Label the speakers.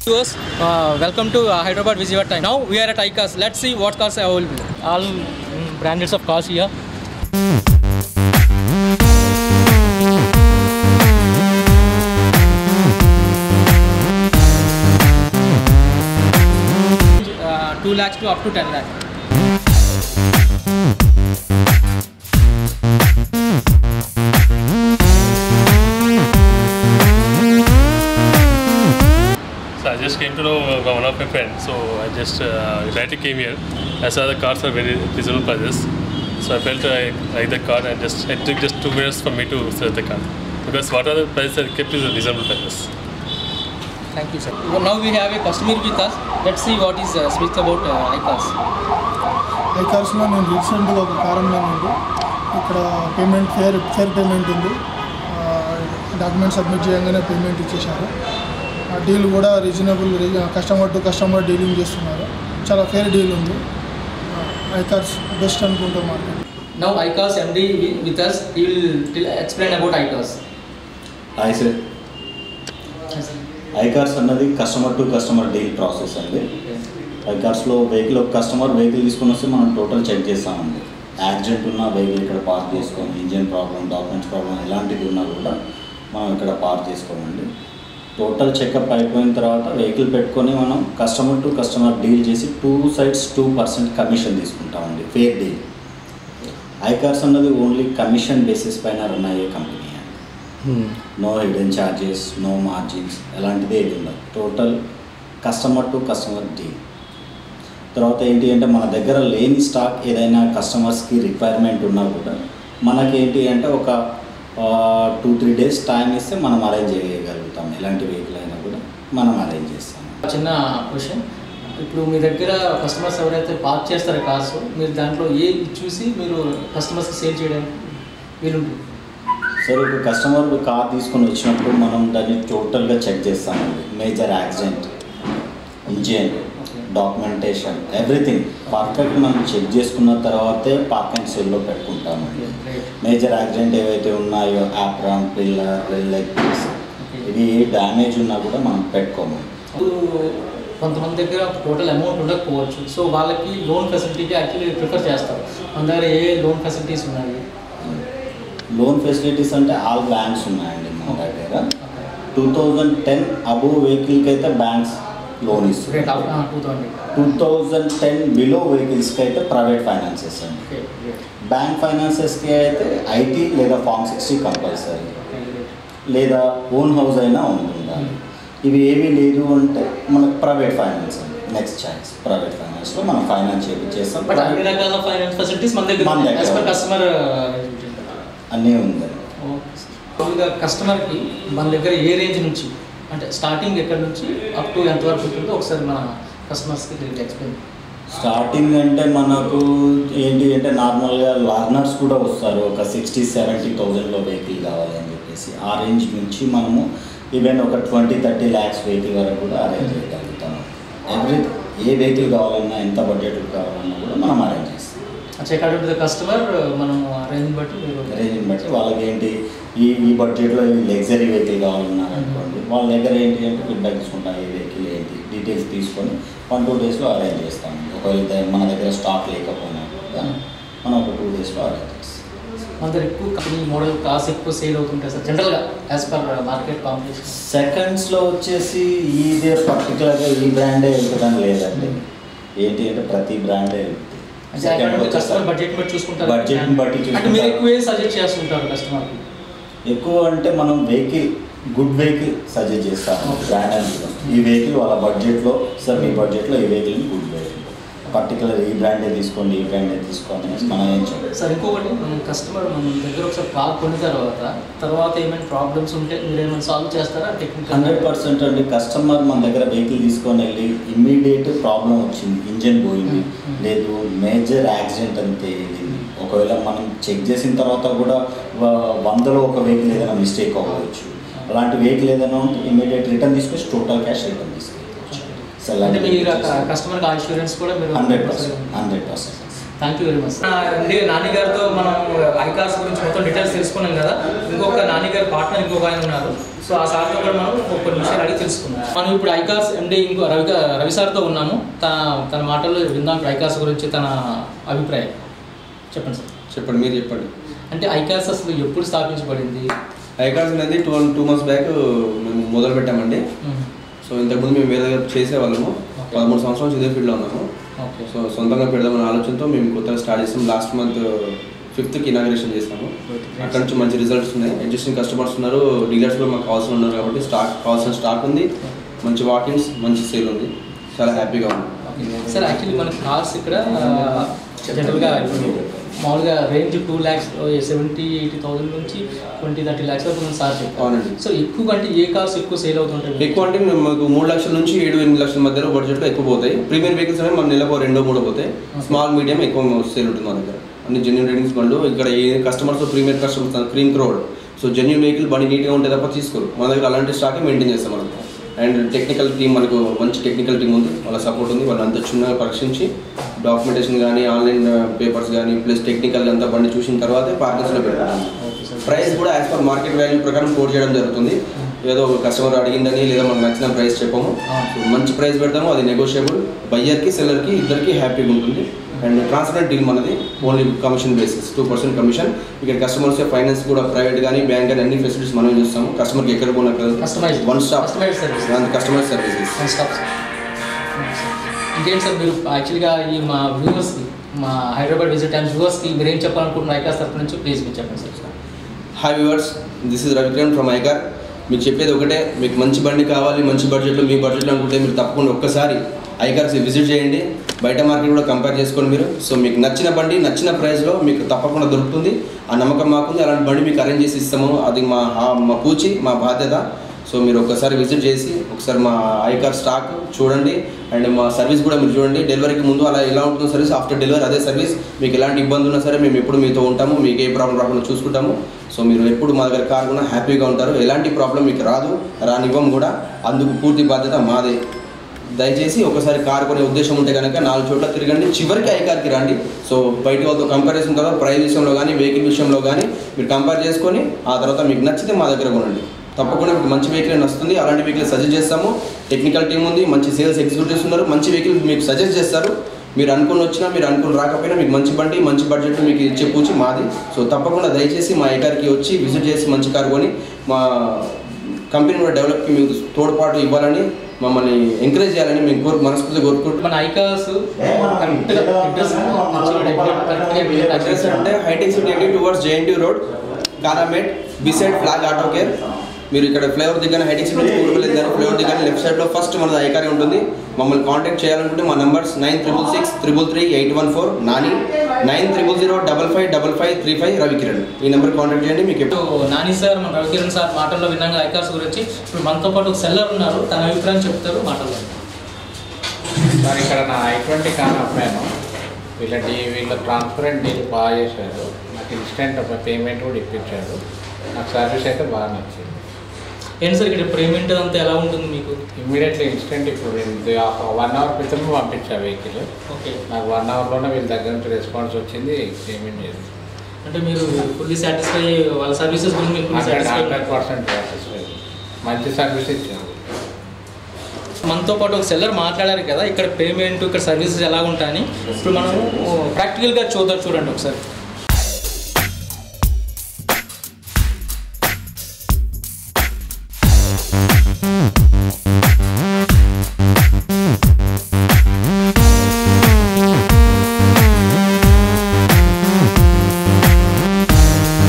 Speaker 1: Viewers, uh, welcome to uh, Hyderabad Visitor Time. Now we are at iCars. Let's see what cars are available. All mm, branded of cars here. Uh, 2 lakhs to up to 10 lakh.
Speaker 2: So I just came to know uh, one of my friends. So I just uh, directly came here. I saw the cars are very reasonable prices. So I felt I like the car and just it took just two minutes for me to select the car because what are the prices are kept is a reasonable prices.
Speaker 1: Thank you, sir. Well, now we have a customer with us. Let's see what is uh, speaks about uh, iCars.
Speaker 3: I కార్స్లో నేను రీసెంట్గా ఒక car అమ్మానండి ఇక్కడ payment fair fair payment ఉంది document submit చేయగానే payment ఇచ్చేశారు ఆ డీల్ కూడా reasonable customer to customer dealing చేస్తున్నారు చాలా ఫేర్ డీల్ ఉంది ఐ కార్స్ బెస్ట్ అనుకుంటాం market
Speaker 1: Now iCars MD wi- with us. He will tell, explain about iCars.
Speaker 4: Hi sir iCars అన్నది customer to customer deal process అండి ఐకార్స్లో vehicle ఒక customer vehicle తీసుకొని వస్తే మనం టోటల్ చెక్ చేస్తామండి యాక్సిడెంట్ ఉన్న వెహికల్ ఇక్కడ పార్క్ చేసుకొని ఇంజిన్ ప్రాబ్లం డాక్యుమెంట్స్ ప్రాబ్లం ఎలాంటిది ఉన్నా కూడా మనం ఇక్కడ పార్క్ చేసుకోమండి టోటల్ చెకప్ అయిపోయిన తర్వాత వెహికల్ పెట్టుకొని మనం కస్టమర్ టు కస్టమర్ డీల్ చేసి two sides two percent commission తీసుకుంటామండి ఫేర్ డీల్ ఐకార్స్ అన్నది ఓన్లీ కమిషన్ బేసిస్ పైన రన్ అయ్యే కంపెనీ అండి no hidden charges no margins ఎలాంటిది ఏది ఉండదు total customer to customer deal తర్వాత ఏంటి అంటే మన దగ్గర లేని స్టాక్ ఏదైనా కస్టమర్స్కి రిక్వైర్మెంట్ ఉన్నా కూడా మనకేంటి అంటే ఒక టూ త్రీ డేస్ టైం ఇస్తే మనం అరేంజ్ చేయగలుగుతాం ఎలాంటి వెహికల్ అయినా కూడా మనం అరేంజ్ చేస్తాం
Speaker 1: చిన్న క్వశ్చన్ ఇప్పుడు మీ దగ్గర కస్టమర్స్ ఎవరైతే పార్క్ చేస్తారో కార్స్ మీరు దాంట్లో ఏ చూసి మీరు కస్టమర్స్కి సేల్ చేయడానికి వీలుంటుంది
Speaker 4: సరే ఇప్పుడు కస్టమర్ కార్ తీసుకొని వచ్చినప్పుడు మనం దాన్ని టోటల్గా చెక్ చేస్తామండి major accident engine documentation everything perfect మనం చెక్ చేసుకున్న తర్వాతే పార్క్ అండ్ సెల్లో పెట్టుకుంటామండి మేజర్ యాక్సిడెంట్ ఏవైతే ఉన్నాయో యాప్రాన్ పిల్లర్ లెగ్ పీస్ ఇవి డ్యామేజ్ ఉన్నా కూడా మనం పెట్టుకోము
Speaker 1: ఇప్పుడు కొంతమంది దగ్గర టోటల్ అమౌంట్ ఉండకపోవచ్చు సో వాళ్ళకి లోన్ ఫెసిలిటీకి యాక్చువల్లీ ప్రిఫర్ చేస్తారు మన దగ్గర ఏ లోన్ ఫెసిలిటీస్ ఉన్నాయి
Speaker 4: లోన్ ఫెసిలిటీస్ అంటే ఆల్ బ్యాంక్స్ ఉన్నాయండి మన దగ్గర టూ థౌజండ్ టెన్ అబోవ్ వెహికల్కి అయితే బ్యాంక్స్ లోన్ ఇస్తుంది
Speaker 1: rate two thousand
Speaker 4: two thousand ten below వెహికల్స్కి అయితే ప్రైవేట్ ఫైనాన్సెస్ అండి
Speaker 1: ఓకే
Speaker 4: బ్యాంక్ ఫైనాన్సెస్కి అయితే ఐటీ లేదా ఫార్మ్ సిక్స్టీ కంపల్సరీ లేదా ఓన్ హౌస్ అయినా ఉంటుండాలి ఇవి ఏమీ లేదు అంటే మనకు ప్రైవేట్ ఫైనాన్స్ అండి నెక్స్ట్ ఛాయిస్ ప్రైవేట్ ఫైనాన్స్లో మనం ఫైనాన్స్ చేస్తాం
Speaker 1: బట్ అన్ని రకాల ఫైనాన్స్ ఫెసిలిటీస్ మన దగ్గర
Speaker 4: మన దగ్గర.
Speaker 1: యాజ్ పర్ కస్టమర్
Speaker 4: అన్నీ ఉందండి
Speaker 1: మామూలుగా కస్టమర్కి మన దగ్గర ఏ రేంజ్ నుంచి అంటే స్టార్టింగ్ ఎక్కడి నుంచి అప్ టు ఎంత వరకు ఉంటుందో ఒకసారి మన కస్టమర్స్కి ఎక్స్ప్లెయిన్
Speaker 4: స్టార్టింగ్ అంటే మనకు ఏంటి అంటే నార్మల్గా లర్నర్స్ కూడా వస్తారు ఒక సిక్స్టీ సెవెంటీ థౌజండ్లో వెహికల్ కావాలి అని చెప్పేసి ఆ రేంజ్ నుంచి మనము ఈవెన్ ఒక ట్వంటీ థర్టీ ల్యాక్స్ వెహికల్ వరకు కూడా అరేంజ్ చేయగలుగుతాము ఎవ్రీ ఏ వెహికల్ కావాలన్నా ఎంత బడ్జెట్ కావాలన్నా కూడా మనం అరేంజ్ చేస్తాం
Speaker 1: అకార్డింగ్ టు ద కస్టమర్ మనం రేంజ్ బట్టి మీరు
Speaker 4: రేంజ్ని బట్టి వాళ్ళకి ఏంటి ఈ ఈ బడ్జెట్లో లగ్జరీ వెహికల్ కావాలన్నారు అనుకోండి వాళ్ళ దగ్గర ఏంటి అంటే ఫీడ్బ్యాక్ తీసుకుంటాం ఈ వెహికల్ ఏంటి డీటెయిల్స్ తీసుకొని వన్ టూ డేస్లో అరేంజ్ చేస్తాం ఒకవేళ ద- మన దగ్గర స్టాక్ లేకపోయినా కూడా మనం ఒక టూ డేస్లో అరేంజ్ చేస్తాం
Speaker 1: మన దగ్గర ఎక్కువ కంపెనీ మోడల్ కార్స్ ఎక్కువ సేల్ అవుతుంటాయి సార్ జనరల్గా యాజ్ పర్ మార్కెట్ కాంపిటీషన్
Speaker 4: సెకండ్స్లో వచ్చేసి ఇదే పర్టికులర్గా ఈ బ్రాండే వెళ్తుందని లేదండి ఏంటి అంటే ప్రతి బ్రాండే వెళ్తుంది
Speaker 1: అంటే అకార్డింగ్ టు కస్టమర్ బడ్జెట్ బట్టి చూసుకుంటారు
Speaker 4: బడ్జెట్ని బట్టి
Speaker 1: అంటే మీరు
Speaker 4: చూసుకుంటారు.
Speaker 1: ఎక్కువ సజెస్ట్ చేస్తుంటారు కస్టమర్కి
Speaker 4: ఎక్కువ అంటే మనం వెహికల్ గుడ్ వెహికల్ సజెస్ట్ చేస్తాము బ్రాండ్ అని కూడా. ఈ వెహికల్ వాళ్ళ బడ్జెట్లో సార్ మీ బడ్జెట్లో ఈ వెహికల్ గుడ్ వెహికల్ పర్టికులర్ ఈ బ్రాండే తీసుకోండి ఈ బ్రాండే తీసుకోండి అనేసి మనం ఏం చెప్పాలి
Speaker 1: సార్ ఇంకొకటి మనం కస్టమర్ మన దగ్గర ఒకసారి కాల్ కొన్న తర్వాత తర్వాత ఏమైనా ప్రాబ్లమ్స్ ఉంటే మీరు ఏమైనా సాల్వ్ చేస్తారా టెక్నికల్
Speaker 4: హండ్రెడ్ పర్సెంట్ అండి కస్టమర్ మన దగ్గర వెహికల్ తీసుకొని వెళ్ళి ఇమ్మీడియట్ ప్రాబ్లం వచ్చింది ఇంజన్ పోయింది
Speaker 1: Hmm.
Speaker 4: లేదు మేజర్ యాక్సిడెంట్ అంతే వెళ్ళింది ఒకవేళ మనం చెక్ చేసిన తర్వాత కూడా వ- వందలో ఒక వెహికల్ ఏదైనా మిస్టేక్ అవ్వచ్చు అలాంటి వెహికల్ ఏదైనా ఉంటే ఇమ్మీడియట్ రిటర్న్ తీసుకొచ్చి టోటల్ క్యాష్ రిటర్న్ తీసుకెళ్ళచ్చు
Speaker 1: అంటే మీరు కస్టమర్కి ఇన్సూరెన్స్ కూడా మీరు
Speaker 4: hundred percent hundred percent
Speaker 1: thank you very much అండి నాని గారితో మనం ఐకార్స్ గురించి మొత్తం డీటెయిల్స్ తెలుసుకున్నాం కదా ఇంకొక నాని గారి పార్ట్నర్ ఇంకొక ఆయన ఉన్నారు సో ఆ సార్తో కూడా మనం ఒక కొన్ని విషయాలు అడిగి తెలుసుకుందాం మనం ఇప్పుడు ఐకార్స్ ఎండి ఇంకో రవి గా- రవి సార్తో ఉన్నాము తన తన మాటల్లో విందాం ఇప్పుడు ఐకార్స్ గురించి తన అభిప్రాయం చెప్పండి సార్
Speaker 5: చెప్పండి మీరు చెప్పండి
Speaker 1: అంటే ఐకార్స్ అసలు ఎప్పుడు స్థాపించబడింది
Speaker 5: ఐకార్స్ అనేది టూ టూ మంత్స్ బ్యాక్ మేము మొదలు పెట్టామండి
Speaker 1: మ్మ్.
Speaker 5: సో ఇంతకుముందు మేము వేరే దగ్గర చేసేవాళ్ళము పదమూడు సంవత్సరాల నుంచి ఇదే ఫీల్డ్లో ఉన్నాము
Speaker 1: ఓకే
Speaker 5: సో సొంతంగా పెడదామనే ఆలోచనతో మేము కొత్తగా స్టార్ట్ చేసాం లాస్ట్ మంత్ ఫిఫ్త్కి ఇనాగ్రేషన్ చేస్తాము అక్కడ నుంచి మంచి రిజల్ట్స్ ఉన్నాయి ఎగ్జిస్టింగ్ కస్టమర్స్ ఉన్నారు డీలర్స్ కూడా మాకు కావాల్సిన ఉన్నారు కాబట్టి స్టాక్ కావాల్సిన స్టాక్ ఉంది మంచి వాకిన్స్ మంచి సేల్ ఉంది చాలా హ్యాపీగా ఉంది
Speaker 1: సార్ యాక్చువల్లీ మన కార్స్ ఇక్కడ జనరల్గా ఇప్పుడు మామూలుగా range two lakhs seventy eighty thousand నుంచి ట్వంటీ థర్టీ ల్యాక్స్ వరకు మనం సార్ చెప్పాం
Speaker 5: అవునండి
Speaker 1: సో ఎక్కువ అంటే ఏ కార్స్ ఎక్కువ సేల్ అవుతుంటాయి
Speaker 5: ఎక్కువ అంటే మేము మాకు మూడు లక్షల నుంచి ఏడు ఎనిమిది లక్షల మధ్యలో బడ్జెట్లో ఎక్కువ పోతాయి ప్రీమియం వెహికల్స్ అనేవి మన నెలకు రెండో మూడో పోతాయి స్మాల్ మీడియం ఎక్కువ సేల్ ఉంటుంది మన దగ్గర అన్ని జెన్యున్ రేటింగ్స్ బండ్లు ఇక్కడ ఏ customers premium customers cream crowd so genuine vehicle బండి నీట్గా ఉంటే తప్ప తీసుకోరు మన దగ్గర అలాంటి స్టాకే మెయింటైన్ చేస్తాం మనం అండ్ టెక్నికల్ టీం మనకు మంచి టెక్నికల్ టీం ఉంది వాళ్ళ సపోర్ట్ ఉంది వాళ్ళు అంతా చిన్నగా పరీక్షించి డాక్యుమెంటేషన్ కానీ ఆన్లైన్ పేపర్స్ కానీ ప్లస్ టెక్నికల్ అంతా బండి చూసిన తర్వాతే పార్కింగ్స్లో పెడతాం ప్రైస్ కూడా యాజ్ పర్ మార్కెట్ వాల్యూ ప్రకారం కోట్ చేయడం జరుగుతుంది ఏదో ఒక కస్టమర్ అడిగిందని లేదా మనకు నచ్చిన ప్రైస్ చెప్పము సో మంచి ప్రైస్ పెడతాము అది నెగోషియబుల్ బయ్యర్కి సెల్లర్కి ఇద్దరికి హ్యాపీగా ఉంటుంది అండ్ ట్రాన్స్పరెంట్ డీల్ మనది only commission basis two percent commission ఇక్కడ కస్టమర్స్ ఫైనాన్స్ కూడా ప్రైవేట్ కానీ బ్యాంక్ కానీ అన్ని ఫెసిలిటీస్ మనం చూస్తాము కస్టమర్కి ఎక్కడ పోయినా
Speaker 1: Customized.
Speaker 5: One stop
Speaker 1: Customized service.
Speaker 5: Customer services
Speaker 1: one stop sir ఇంకేంటి సార్ మీరు యాక్చువల్గా ఈ మా వ్యూవర్స్కి మా హైదరాబాద్ విజిట్ టైమ్స్ వ్యూవర్స్కి మీరు ఏం చెప్పాలనుకుంటున్నారు ఐకాస్ తరఫు నుంచి ప్లీజ్ మీరు చెప్పండి sir
Speaker 5: hi viewers this is Ravikiran from iCar మీకు చెప్పేది ఒకటే మీకు మంచి బండి కావాలి మంచి బడ్జెట్లో మీ బడ్జెట్లో అనుకుంటే మీరు తప్పకుండా ఒక్కసారి ఐకార్స్ విజిట్ చేయండి బయట మార్కెట్ కూడా కంపేర్ చేసుకోండి మీరు సో మీకు నచ్చిన బండి నచ్చిన ప్రైస్లో మీకు తప్పకుండా దొరుకుతుంది ఆ నమ్మకం మాకుంది అలాంటి బండి మీకు అరేంజ్ చేసి ఇస్తాము అది మా హా- మా పూచి మా బాధ్యత సో మీరు ఒకసారి విజిట్ చేసి ఒకసారి మా ఐకార్ స్టాక్ చూడండి అండ్ మా సర్వీస్ కూడా మీరు చూడండి డెలివరీకి ముందు అలా ఎలా ఉంటుంది సర్వీస్ ఆఫ్టర్ డెలివరీ అదే సర్వీస్ మీకు ఎలాంటి ఇబ్బంది ఉన్నా సరే మేము ఎప్పుడు మీతో ఉంటాము మీకు ఏ ప్రాబ్లం రాకుండా చూసుకుంటాము సో మీరు ఎప్పుడు మా దగ్గర కార్ కూడా హ్యాపీగా ఉంటారు ఎలాంటి ప్రాబ్లం మీకు రాదు రానివ్వం కూడా అందుకు పూర్తి బాధ్యత మాదే దయచేసి ఒకసారి కార్ కొనే ఉద్దేశం ఉంటే కనుక నాలుగు చోట్ల తిరగండి చివరికి ఐ కార్కి రండి సో బయట వాళ్ళతో కంపారిజన్ తర్వాత ప్రైస్ విషయంలో కానీ వెహికల్ విషయంలో కానీ మీరు కంపేర్ చేసుకొని ఆ తర్వాత మీకు నచ్చితే మా దగ్గర కొనండి తప్పకుండా మీకు మంచి వెహికల్ వస్తుంది అలాంటి వెహికల్ సజెస్ట్ చేస్తాము టెక్నికల్ టీం ఉంది మంచి సేల్స్ ఎగ్జిక్యూటివ్స్ ఉన్నారు మంచి వెహికల్ మీకు సజెస్ట్ చేస్తారు మీరు అనుకుని వచ్చినా మీరు అనుకుని రాకపోయినా మీకు మంచి బండి మంచి బడ్జెట్ మీకు ఇచ్చే పూచి మాది సో తప్పకుండా దయచేసి మా ఐకార్కి వచ్చి విజిట్ చేసి మంచి కార్ కొని మా కంపెనీ కూడా డెవలప్కి మీకు తోడ్పాటు ఇవ్వాలని మమ్మల్ని ఎంకరేజ్ చేయాలని మేము కోరు మనస్ఫూర్తిగా కోరుకుంటున్నాం
Speaker 1: మన ఐకాస్ కరెక్ట్గా అడ్రస్ కరెక్ట్గా
Speaker 5: అడ్రస్ అంటే హైటెక్ సిటీ అండి టువర్డ్స్ జేఎన్టీ రోడ్ కారామేట్ బిసైడ్ ఫ్లాగ్ ఆటో కేర్ మీరు ఇక్కడ ఫ్లేవర్ దగ్గర హైటెక్ సిటీ ఊరుకు వెళ్ళారు ఫ్లేవర్ దగ్గర లెఫ్ట్ సైడ్లో ఫస్ట్ మన ఐకారే ఉంటుంది మమ్మల్ని కాంటాక్ట్ చేయాలనుకుంటే మా numbers nine triple six triple three eight one four Nani nine triple zero double five double five three five Ravikiran ఈ నెంబర్ కాంటాక్ట్ చేయండి మీకు ఎప్పుడు
Speaker 1: ఇప్పుడు నాని సార్ మన రవికిరణ్ సార్ మాటల్లో విన్నాగా ఐకార్స్ గురించి ఇప్పుడు మనతో పాటు ఒక సెల్లర్ ఉన్నారు తన అభిప్రాయం చెప్తారు మాటల్లో
Speaker 6: సార్ ఇక్కడ నా ఐ ట్వంటీ కార్ అమ్మాను వీళ్ళ డీ వీళ్ళ ట్రాన్స్పరెంట్ డీల్ బాగా చేశారు నాకు ఇన్స్టెంట్ ఒక పేమెంట్ కూడా ఇప్పించాడు నాకు సర్వీస్ అయితే బాగా నచ్చింది
Speaker 1: ఏంటి సార్ ఇక్కడ పేమెంట్ అంతా ఎలా ఉంటుంది మీకు
Speaker 6: ఇమ్మీడియట్లీ ఇన్స్టెంట్ ఇప్పుడు వన్ అవర్ క్రితమే పంపించా వెహికల్
Speaker 1: ఓకే
Speaker 6: నాకు వన్ అవర్లోనే వీళ్ళ దగ్గర నుంచి రెస్పాన్స్ వచ్చింది పేమెంట్ చేసి
Speaker 1: అంటే మీరు ఫుల్లీ సాటిస్ఫై వాళ్ళ సర్వీసెస్ గురించి మీరు fully
Speaker 6: hundred
Speaker 1: satisfy
Speaker 6: hundred percent satisfy మంచి సర్వీస్ ఇచ్చారు
Speaker 1: మనతో పాటు ఒక సెల్లర్ మాట్లాడారు కదా ఇక్కడ పేమెంట్ ఇక్కడ సర్వీసెస్ ఎలా ఉంటాయని ఇప్పుడు మనం ప్రాక్టికల్గా చూద్దాం చూడండి ఒకసారి